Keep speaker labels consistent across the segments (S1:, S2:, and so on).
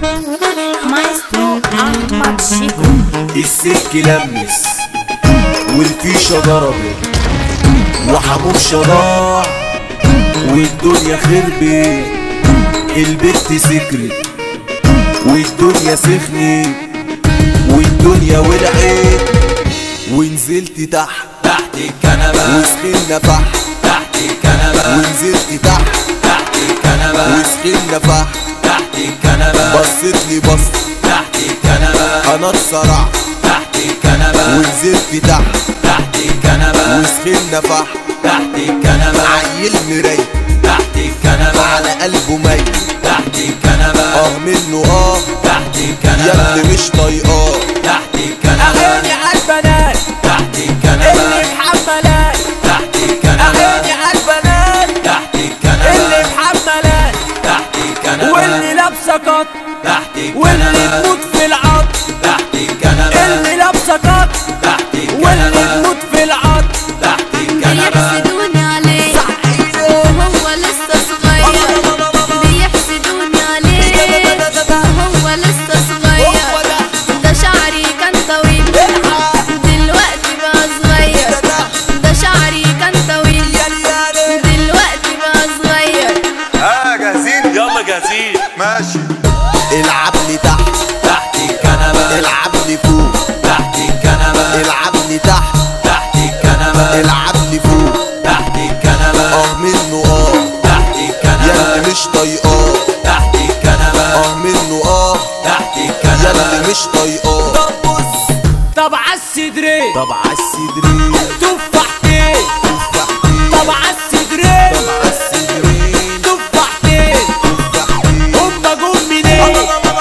S1: مايسترو أحمد شيكو
S2: السلك لمس والفيشة ضربت وحبوب شراع والدنيا خربت البت سكرت والدنيا سخنت والدنيا ولعت ونزلت تحت
S3: تحت الكنبة
S2: وسخنا فحت
S3: تحت الكنبة
S2: ونزلت تحت
S3: تحت الكنبة
S2: وسخنا فحت
S3: تحت الكنبة
S2: بصيت لي بص
S3: تحت الكنبة
S2: انا اتسرعت
S3: تحت الكنبة
S2: ونزلت تحت
S3: تحت الكنبة
S2: وسخنا فحت
S3: تحت الكنبة
S2: عيل مراية
S3: تحت الكنبة
S2: على قلبه ميت
S3: تحت الكنبة
S2: اه منه اه
S3: تحت
S2: يا
S3: الكنبة
S2: ابني مش طايقاه
S3: تحت الكنبة
S4: عيني عالبنات
S3: تحت
S4: اللي
S3: الكنبة
S4: محملات
S3: تحت
S4: عيني
S3: الكنبة
S4: عالبنات
S3: تحت
S4: اللي
S3: الكنبة
S4: محملات
S3: تحت الكنبة
S4: واللي لابسه قط
S3: تحت
S4: واللي
S3: الكنبة
S4: تموت في العط
S3: تحت الكنبة
S4: اللي لابسه قط
S3: تحت
S4: واللي
S3: الكنبة
S4: تموت في العط
S3: تحت الكنبة
S1: بيحسدوني عليه وهو لسه صغير بيحسدوني عليه وهو لسه صغير ده شعري كان طويل دلوقتي بقى صغير ده شعري كان طويل دلوقتي بقى صغير
S5: اه جاهزين
S6: يلا جاهزين
S5: ماشي
S2: العب لي تحت
S3: تحت الكنبة
S2: العب لي فوق
S3: تحت الكنبة
S2: العب لي تحت
S3: تحت الكنبة
S2: العب لي فوق
S3: تحت الكنبة
S2: اه منه اه
S3: تحت
S2: يا
S3: الكنبة
S2: اللي مش طايقاه
S3: تحت الكنبة
S2: اه منه اه
S3: تحت
S2: يا
S3: الكنبة
S2: اللي مش طايقاه
S4: طب عالصدرين
S2: طب عالصدرين
S4: تفاحتين
S2: تفاحتين
S4: طب عالصدرين
S2: طب عالصدرين
S4: تفاحتين
S2: تفاحتين
S4: هما جم منين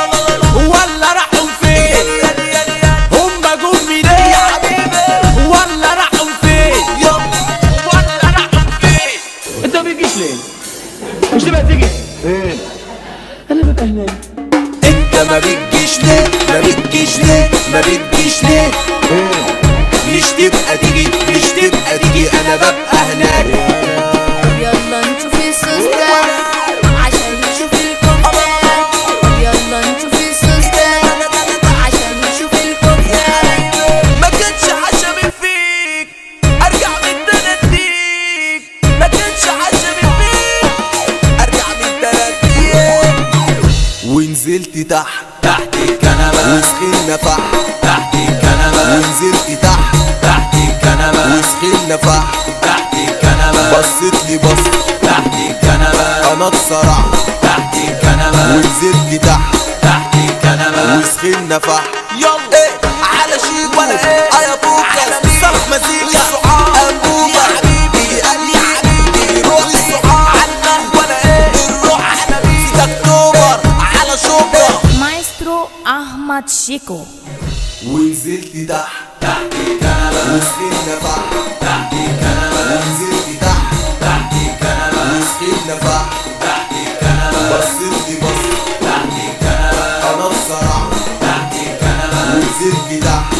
S4: ولا راحوا فين هما جم منين ولا راحوا فين ولا راحوا فين
S7: انت ما بتجيش ليه؟ مش تبقى تيجي؟ انا ببقى هناك
S2: انت ما بتجيش ليه ما بتجيش ليه ما بتجيش ليه مش تبقى تيجي مش تبقى تيجي انا ببقى هناك
S1: يلا نشوف السوس ده عشان نشوف الكفتة يلا نشوف السوس ده عشان نشوف الكفتة
S4: ما كانش عشمي فيك ارجع من تناديك ما كانش عشمي فيك ارجع من تناديك
S2: ونزلت تحت
S3: تحت الكنبة
S2: وسخنا فحت
S3: تحت الكنبة
S2: ونزلت تحت
S3: تحت الكنبة
S2: وسخنا فحت
S3: تحت الكنبة
S2: بصيت لي بص
S3: تحت الكنبة
S2: انا اتسرعت
S3: تحت الكنبة
S2: ونزلت تحت
S3: تحت الكنبة
S2: وسخنا فحت
S4: يلا ايه على شيك ولا ايه
S2: ايا فوكس صرف مزيكا انبوبة
S4: يا حبيبي
S2: قال لي يا حبيبي روح
S4: الصحاب عنا ولا ايه
S2: نروح في اكتوبر على شبرا
S1: مايسترو أحمد شيكو
S2: ونزلت تحت
S3: تحت الكنبة
S2: وسخنا فحت
S3: تحت الكنبة
S2: ونزلت تحت
S3: تحت الكنبة
S2: وسخنا فحت
S3: تحت الكنبة
S2: بصيت لي بص
S3: تحت الكنبة
S2: انا اتسرعت
S3: تحت الكنبة
S2: ونزلت تحت